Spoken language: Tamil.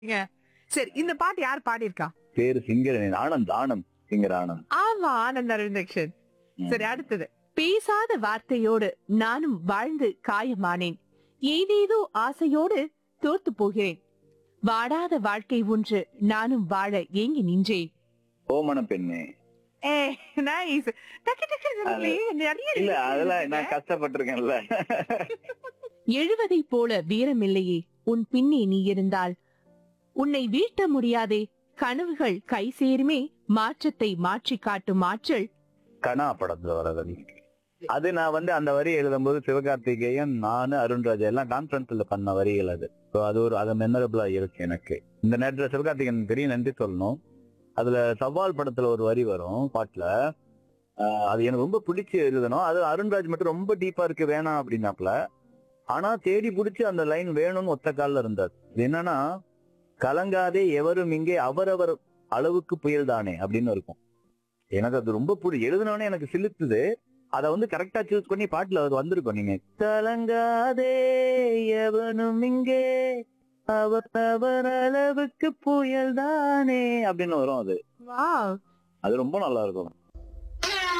ஏங்க, சரி இந்த பாட்டு யார் பாடியிருக்கா பேரு சிங்கர் ஆனந்த் ஆனந்த் சிங்கர் ஆனந்த் ஆமா ஆனந்த் அரவிந்தக்ஷன் ம். சரி அடுத்தது பேசாத வார்த்தையோடு நானும் வாழ்ந்து காயமானேன் ஏதேதோ ஆசையோடு தோத்து போகிறேன் வாடாத வாழ்க்கை ஒன்று நானும் வாழ ஏங்கி நின்றேன் ஓமன பெண்ணே ஏ நைஸ் டக்கு டக்கு சொன்னீங்களே, நிறைய இல்ல அதெல்லாம் இருக்குங்க. நான் கஷ்டப்பட்டிருக்கேன்ல எழுவதைப் போல வீரமில்லையே உன் பின்னே நீ இருந்தால் உன்னை வீழ்த்த முடியாதே கனவுகள் கை சேருமே மாற்றத்தை மாற்றி காட்டும் ஆற்றல் கனா படத்துல வரது அது நான் வந்து அந்த வரி எழுதும்போது சிவகார்த்திகேயன் நானு அருண்ராஜ் எல்லாம் கான்ஃபரன்ஸ்ல பண்ண வரிகள் அது So அது ஒரு அது மெமரபிளா இருக்கு எனக்கு இந்த நேரத்துல சிவகார்த்திகேயன் பெரிய நன்றி சொல்லணும் அதுல சவால் படத்துல ஒரு வரி வரும் பாட்டுல ஆஹ் அது எனக்கு ரொம்ப பிடிச்சு எழுதணும் அது அருண்ராஜ் மட்டும் ரொம்ப டீப்பா இருக்கு வேணாம் அப்படின்னாப்ல ஆனா தேடி பிடிச்சி அந்த லைன் வேணும்னு ஒத்த கால்ல இருந்தார் இது என்னன்னா கலங்காதே எவரும் இங்கே அவரவர் அளவுக்கு புயல் தானே அப்படின்னு இருக்கும் எனக்கு அது ரொம்ப பிடி எழுதினோடனே எனக்கு சிலுத்துது அத வந்து கரெக்டா சூஸ் பண்ணி பாட்டுல அது வந்திருக்கும் நீங்க கலங்காதே எவனும் இங்கே அவர் அவர் அளவுக்கு புயல் தானே அப்படின்னு வரும் அது வாவ் அது ரொம்ப நல்லா இருக்கும்